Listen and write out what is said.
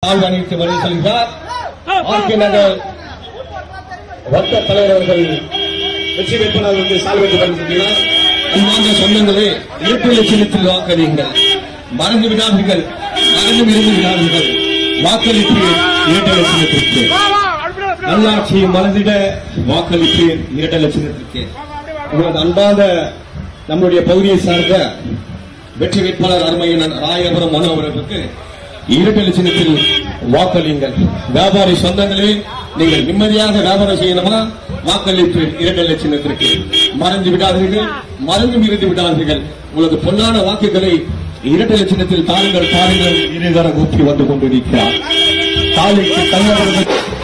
ஆழ்வாணிக்கு வருகை செல்கிறார் ஆர்கே நகர் வட்ட தலைவர் அவர்கள் வெற்றி வேட்பாளர்களுக்கு சால்வெட்டு வருகிறார் அன்பார்ந்த சொந்தங்களே இரட்டை லட்சத்தில் வாக்களியுங்கள் மறந்து விடாதீர்கள் மறந்து விருந்து விடாதீர்கள் வாக்களிப்பு இரட்டை லட்சத்திற்கு நல்லாட்சியை மறந்திட வாக்களிப்பு இரட்டை லட்சத்திற்கு உங்களது அன்பாத நம்முடைய பகுதியை சார்ந்த வெற்றி வேட்பாளர் அருமையன் ராயபுரம் மனோ அவர்களுக்கு இரட்டை லட்சத்தில் வாக்களியுங்கள் வியாபாரி சொந்தங்களே நீங்கள் நிம்மதியாக வியாபாரம் செய்யணுமா வாக்களிப்பு இரட்டை லட்சத்திற்கு மறைந்து விடாதீர்கள் மறந்து இருந்து விடாதீர்கள் உங்களது பொன்னான வாக்குகளை இரட்டை லட்சத்தில் தாருங்கள் தாருங்கள் இறைவர ஊற்றி வந்து கொண்டிருக்கிறார் தாலிக்கு தங்கவர்கள்